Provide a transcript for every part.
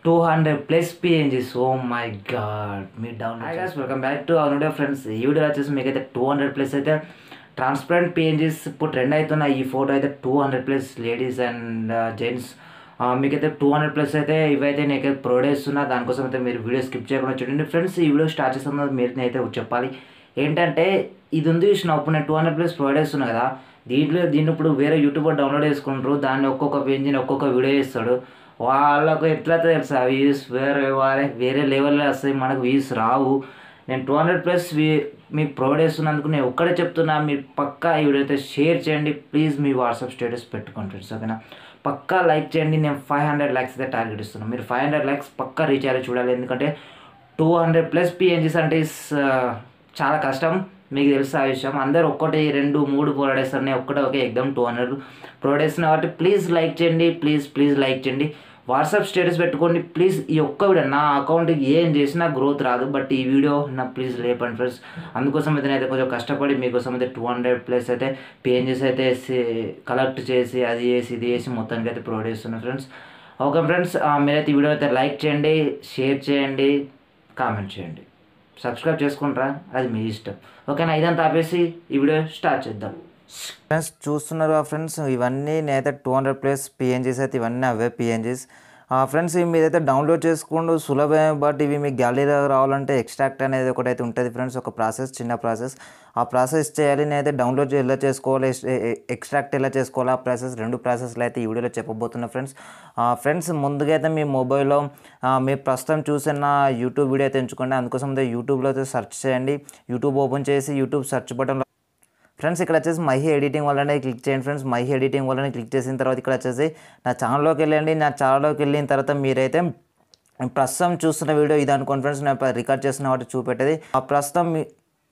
two hundred plus PNGs oh my God మీ డౌన్ guys welcome back to our friends ఈ video వచ్చేసి మీకైతే టూ హండ్రెడ్ ప్లస్ అయితే ట్రాన్స్పరెంట్ పిఎన్జీస్ ఇప్పుడు ట్రెండ్ అవుతున్న ఈ ఫోటో అయితే two hundred plus ladies and gents మీకైతే టూ హండ్రెడ్ ప్లస్ అయితే ఇవైతే నేనైతే ప్రొవైడ్ చేస్తున్నా దానికోసం అయితే మీరు వీడియో స్కిప్ చేయకుండా చూడండి ఫ్రెండ్స్ ఈ వీడియో స్టార్ట్ చేస్తున్నది మీరు అయితే చెప్పాలి ఏంటంటే ఇది ఉంది చూసిన ఇప్పుడు నేను టూ హండ్రెడ్ ప్లస్ ప్రొవైడ్ చేస్తున్నా కదా దీంట్లో దీన్ని ఇప్పుడు వేరే యూట్యూబర్ డౌన్లోడ్ చేసుకుంటారు దాన్ని ఒక్కొక్క పేజీని ఒక్కొక్క వీడియో చేస్తాడు వాళ్ళకు ఎట్లా తెలుసా వ్యూస్ వేరే వారే వేరే లెవెల్లో వస్తాయి మనకు వ్యూస్ రావు నేను టూ హండ్రెడ్ ప్లస్ మీకు ప్రొవైడ్ చేస్తున్నందుకు నేను ఒక్కడే చెప్తున్నా మీరు పక్కా ఈ వీడియో అయితే షేర్ చేయండి ప్లీజ్ మీ వాట్సాప్ స్టేటస్ పెట్టుకోండి ఫ్రెండ్స్ ఓకేనా పక్కా లైక్ చేయండి నేను ఫైవ్ హండ్రెడ్ ల్యాక్స్ అయితే టార్గెట్ ఇస్తున్నాను మీరు ఫైవ్ హండ్రెడ్ ల్యాక్స్ పక్కా రీచ్ అయ్యాలి చూడాలి ఎందుకంటే టూ హండ్రెడ్ ప్లస్ పిఎన్జీస్ అంటే is, ఆ, చాలా కష్టం మీకు తెలుసు ఆ విషయం అందరు ఒక్కటి రెండు మూడు ప్రొవైడ్ చేస్తారు నేను ఒక్కటే ఒకే ఎగ్జామ్ టూ హండ్రెడ్ ప్రొవైడ్ చేస్తున్నా కాబట్టి ప్లీజ్ లైక్ చేయండి ప్లీజ్ ప్లీజ్ లైక్ చేయండి వాట్సాప్ స్టేటస్ పెట్టుకోండి ప్లీజ్ ఈ ఒక్క వీడియో నా అకౌంట్కి ఏం చేసినా గ్రోత్ రాదు బట్ ఈ వీడియో నా ప్లీజ్ లేపండి ఫ్రెండ్స్ అందుకోసం అయితే నేనైతే కొంచెం కష్టపడి మీకోసం అయితే టూ హండ్రెడ్ ప్లస్ అయితే పేజెస్ అయితే కలెక్ట్ చేసి అది చేసి ఇది చేసి మొత్తానికి అయితే ప్రొవైడ్ చేస్తున్నాను ఫ్రెండ్స్ ఓకే ఫ్రెండ్స్ మీరైతే ఈ వీడియో అయితే లైక్ చేయండి షేర్ చేయండి కామెంట్ చేయండి సబ్స్క్రైబ్ చేసుకుంటారా అది మీ ఇష్టం ఓకేనా ఇదంతా ఆపేసి ఈ వీడియో స్టార్ట్ చేద్దాం ఫ్రెండ్స్ చూస్తున్నారు ఫ్రెండ్స్ ఇవన్నీ నేనైతే టూ హండ్రెడ్ ప్లస్ పిఎన్జీస్ అయితే ఇవన్నీ అవే పిఎన్జీస్ ఫ్రెండ్స్ ఇవి మీరైతే డౌన్లోడ్ చేసుకోండి సులభమే బట్ ఇవి మీ గ్యాలరీలో రావాలంటే ఎక్స్ట్రాక్ట్ అనేది ఒకటైతే ఉంటుంది ఫ్రెండ్స్ ఒక ప్రాసెస్ చిన్న ప్రాసెస్ ఆ ప్రాసెస్ చేయాలి నేనైతే డౌన్లోడ్ ఎలా చేసుకోవాలి ఎక్స్ట్రాక్ట్ ఎలా చేసుకోవాలి ఆ ప్రాసెస్ రెండు ప్రాసెస్లు అయితే ఈ వీడియోలో చెప్పబోతున్నా ఫ్రెండ్స్ ఫ్రెండ్స్ ముందుగా అయితే మీ మొబైల్లో మీరు ప్రస్తుతం చూసిన యూట్యూబ్ వీడియో అయితే ఎంచుకోండి అందుకోసం అయితే యూట్యూబ్లో అయితే సెర్చ్ చేయండి యూట్యూబ్ ఓపెన్ చేసి యూట్యూబ్ సెర్చ్ బటన్ ఫ్రెండ్స్ ఇక్కడ వచ్చేసి మైహీ ఎడిటింగ్ వల్లనే క్లిక్ చేయండి ఫ్రెండ్స్ మైహీ ఎడిటింగ్ వల్లనే క్లిక్ చేసిన తర్వాత ఇక్కడ వచ్చేసి నా ఛానల్లోకి వెళ్ళండి నా ఛానల్లోకి వెళ్ళిన తర్వాత మీరైతే ప్రస్తుతం చూస్తున్న వీడియో ఇది అనుకోండి ఫ్రెండ్స్ నేను రికార్డ్ చేస్తున్న వాటి చూపెట్టేది ఆ ప్రస్తుతం మీ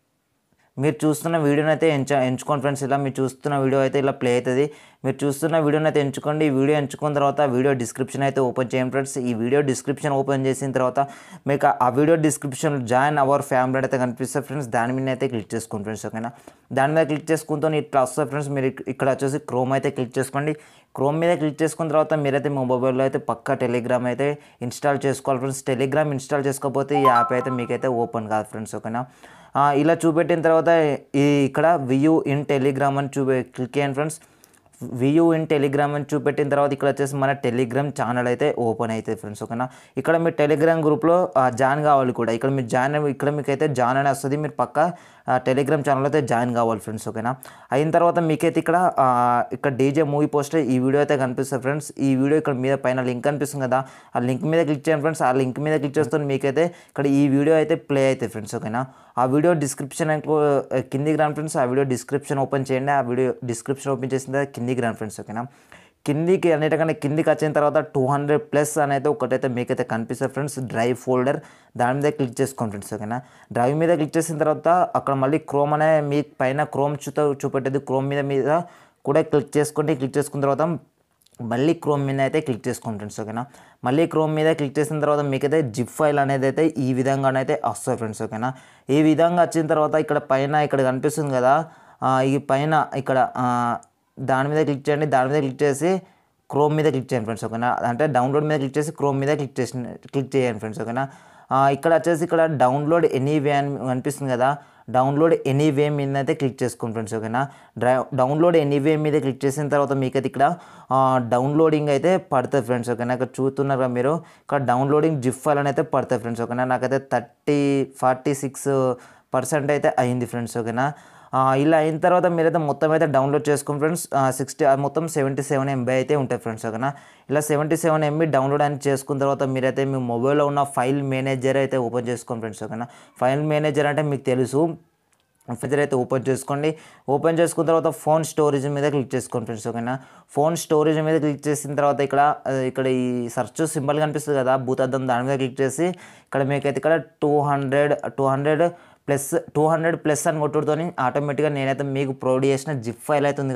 మీరు చూస్తున్న వీడియోని అయితే ఎంచ ఎంచుకోండి ఫ్రెండ్స్ ఇలా మీరు చూస్తున్న వీడియో అయితే ఇలా ప్లే అవుతుంది మీరు చూస్తున్న వీడియోని అయితే ఎంచుకోండి ఈ వీడియో ఎంచుకున్న తర్వాత వీడియో డిస్క్రిప్షన్ అయితే ఓపెన్ చేయండి ఫ్రెండ్స్ ఈ వీడియో డిస్క్రిప్షన్ ఓపెన్ చేసిన తర్వాత మీకు ఆ video description join our family అయితే కనిపిస్తుంది ఫ్రెండ్స్ దాని మీద అయితే క్లిక్ చేసుకోండి ఫ్రెండ్స్ ఓకేనా దాని మీద క్లిక్ చేసుకుంటూ ఇట్లా వస్తుంది ఫ్రెండ్స్ మీరు ఇక్- ఇక్కడ వచ్చేసి క్రోమ్ అయితే క్లిక్ చేసుకోండి క్రోమ్ మీద క్లిక్ చేసుకున్న తర్వాత మీరైతే మీ మొబైల్లో అయితే పక్కా టెలిగ్రామ్ అయితే ఇన్స్టాల్ చేసుకోవాలి ఫ్రెండ్స్ టెలిగ్రామ్ ఇన్స్టాల్ చేసుకోకపోతే ఈ యాప్ అయితే మీకైతే ఓపెన్ కాదు ఫ్రెండ్స్ ఓకేనా ఆ, ఇలా చూపెట్టిన తర్వాత ఈ ఇక్కడ వ్యూ ఇన్ టెలిగ్రామ్ అని చూపే క్లిక్ చేయండి ఫ్రెండ్స్ వ్యూ ఇన్ టెలిగ్రామ్ అని చూపెట్టిన తర్వాత ఇక్కడ వచ్చేసి మన టెలిగ్రామ్ ఛానల్ అయితే ఓపెన్ అవుతుంది ఫ్రెండ్స్ ఓకేనా ఇక్కడ మీరు టెలిగ్రామ్ గ్రూప్లో జాయిన్ కావాలి కూడా ఇక్కడ మీరు జాయిన్ ఇక్కడ మీకు అయితే జాయిన్ అని వస్తుంది మీరు పక్క టెలిగ్రామ్ ఛానల్ అయితే జాయిన్ కావాలి ఫ్రెండ్స్ ఓకేనా అయిన తర్వాత మీకైతే ఇక్కడ ఆ, ఇక్కడ డీజే మూవీ పోస్టర్ ఈ వీడియో అయితే కనిపిస్తుంది ఫ్రెండ్స్ ఈ వీడియో ఇక్కడ మీద పైన లింక్ కనిపిస్తుంది కదా ఆ లింక్ మీద క్లిక్ చేయండి ఫ్రెండ్స్ ఆ లింక్ మీద క్లిక్ చేస్తే మీకైతే ఇక్కడ ఈ వీడియో అయితే ప్లే అవుతుంది ఫ్రెండ్స్ ఓకేనా ఆ వీడియో డిస్క్రిప్షన్ కిందికి రాను ఫ్రెండ్స్ ఆ వీడియో డిస్క్రిప్షన్ ఓపెన్ చేయండి ఆ వీడియో డిస్క్రిప్షన్ ఓపెన్ చేసిన తర్వాత కిందికి రాను ఫ్రెండ్స్ ఓకేనా కిందికి అన్నిటికన్నా కిందికి వచ్చిన తర్వాత టూ హండ్రెడ్ ప్లస్ అనేది ఒకటైతే మీకైతే కనిపిస్తుంది ఫ్రెండ్స్ డ్రైవ్ ఫోల్డర్ దాని మీద క్లిక్ చేసుకోండి ఫ్రెండ్స్ ఓకేనా డ్రైవ్ మీద క్లిక్ చేసిన తర్వాత అక్కడ మళ్ళీ క్రోమ్ అనే మీ పైన క్రోమ్ చూతో చూపెట్టేది క్రోమ్ మీద మీద కూడా క్లిక్ చేసుకోండి క్లిక్ చేసుకున్న తర్వాత మళ్ళీ క్రోమ్ మీద అయితే క్లిక్ చేసుకోండి ఫ్రెండ్స్ ఓకేనా మళ్ళీ క్రోమ్ మీద క్లిక్ చేసిన తర్వాత మీకైతే జిప్ ఫైల్ అనేది అయితే ఈ విధంగానైతే వస్తుంది ఫ్రెండ్స్ ఓకేనా ఈ విధంగా వచ్చిన తర్వాత ఇక్కడ పైన ఇక్కడ కనిపిస్తుంది కదా ఆ, ఈ పైన ఇక్కడ ఆ, దాని మీద క్లిక్ చేయండి దాని మీద క్లిక్ చేసి క్రోమ్ మీద క్లిక్ చేయండి ఫ్రెండ్స్ ఓకేనా అంటే డౌన్లోడ్ మీద క్లిక్ చేసి క్రోమ్ మీద క్లిక్ చేసి క్లిక్ చేయండి ఫ్రెండ్స్ ఓకేనా ఆ, ఇక్కడ వచ్చేసి ఇక్కడ డౌన్లోడ్ ఎనీవే అని కనిపిస్తుంది కదా డౌన్లోడ్ ఎనీవే మీద అయితే క్లిక్ చేసుకోండి ఫ్రెండ్స్ ఓకేనా డ్రై డౌన్లోడ్ ఎనీవే మీద క్లిక్ చేసిన తర్వాత మీకైతే ఇక్కడ ఆ, డౌన్లోడింగ్ అయితే పడుతుంది ఫ్రెండ్స్ ఓకేనా ఇక్కడ చూస్తున్నారు కదా మీరు ఇక్కడ డౌన్లోడింగ్ జిప్ ఫైల్ అని అయితే పడుతుంది ఫ్రెండ్స్ ఓకేనా నాకైతే థర్టీ ఫార్టీ సిక్స్ పర్సెంట్ అయితే అయింది ఫ్రెండ్స్ ఓకేనా ఆ, ఇలా అయిన తర్వాత మీరైతే మొత్తం అయితే డౌన్లోడ్ చేసుకోండి ఫ్రెండ్స్ సిక్స్టీ మొత్తం సెవెంటీ సెవెన్ ఎంబీ అయితే ఉంటాయి ఫ్రెండ్స్ ఓకేనా ఇలా సెవెంటీ సెవెన్ ఎంబీ డౌన్లోడ్ అని చేసుకున్న తర్వాత మీరైతే మీ మొబైల్లో ఉన్న ఫైల్ మేనేజర్ అయితే ఓపెన్ చేసుకోండి ఫ్రెండ్స్ ఓకేనా ఫైల్ మేనేజర్ అంటే మీకు తెలుసు ఫిజర్ అయితే ఓపెన్ చేసుకోండి ఓపెన్ చేసుకున్న తర్వాత ఫోన్ స్టోరేజ్ మీద క్లిక్ చేసుకోండి ఫ్రెండ్స్ ఓకేనా ఫోన్ స్టోరేజ్ మీద క్లిక్ చేసిన తర్వాత ఇక్కడ ఆ, ఇక్కడ ఈ సెర్చ్ సింబల్ కనిపిస్తుంది కదా భూతద్దం దాని మీద క్లిక్ చేసి ఇక్కడ మీకైతే ఇక్కడ two hundred two hundred plus two hundred plus అని కొట్టుడుతోని ఆటోమేటిక్గా నేనైతే మీకు ప్రొవైడ్ చేసిన జిప్ ఫైల్ అయితే ఉంది కదా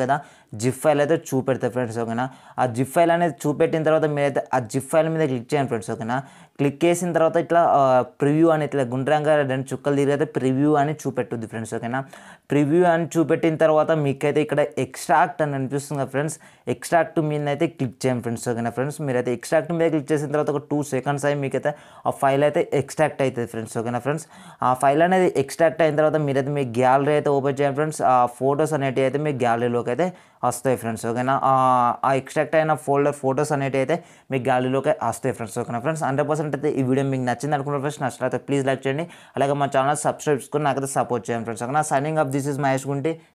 జిప్ ఫైల్ అయితే చూపెడతాయి ఫ్రెండ్స్ ఓకేనా ఆ జిప్ ఫైల్ అనేది చూపెట్టిన తర్వాత మీరైతే ఆ జిప్ ఫైల్ మీద క్లిక్ చేయండి ఫ్రెండ్స్ ఓకేనా క్లిక్ చేసిన తర్వాత ఇట్లా ప్రివ్యూ అని ఇట్లా గుండ్రంగా రెండు చుక్కలు తిరిగి అయితే ప్రివ్యూ అని చూపెట్టుద్ది ఫ్రెండ్స్ ఓకేనా ప్రివ్యూ అని చూపెట్టిన తర్వాత మీకైతే ఇక్కడ ఎక్స్ట్రాక్ట్ అని అనిపిస్తుంది కదా ఫ్రెండ్స్ ఎక్స్ట్రాక్ట్ మీద అయితే క్లిక్ చేయండి ఫ్రెండ్స్ ఓకేనా ఫ్రెండ్స్ మీరైతే ఎక్స్ట్రాక్ట్ మీద క్లిక్ చేసిన తర్వాత ఒక టూ సెకండ్స్ అయ్యి మీకైతే ఆ ఫైల్ అయితే ఎక్స్ట్రాక్ట్ అవుతుంది ఫ్రెండ్స్ ఓకేనా ఫ్రెండ్స్ ఆ ఫైల్ అనేది ఎక్స్ట్రాక్ట్ అయిన తర్వాత మీరైతే మీ గ్యాలరీ అయితే ఓపెన్ చేయండి ఫ్రెండ్స్ ఆ ఫొటోస్ అనేటివి అయితే మీ గ్యాలరీలోకి అయితే వస్తాయి ఫ్రెండ్స్ ఓకేనా ఆ ఎక్స్ట్రాక్ట్ అయిన ఫోల్డర్ ఫొటోస్ అనేటివి అయితే మీ గ్యాలరీలోకి వస్తాయి ఫ్రెండ్స్ ఓకేనా ఫ్రెండ్స్ హండ్రెడ్ పర్సెంట్ అయితే ఈ వీడియో మీకు నచ్చింది అనుకున్న ఫ్రెండ్స్ నచ్చినట్లయితే ప్లీజ్ లైక్ చేయండి అలాగే మా ఛానల్ సబ్స్క్రైబ్ చేసుకుని నాకైతే సపోర్ట్ చేయండి ఫ్రెండ్స్ ఓకేనా signing up this is Mahesh Gunti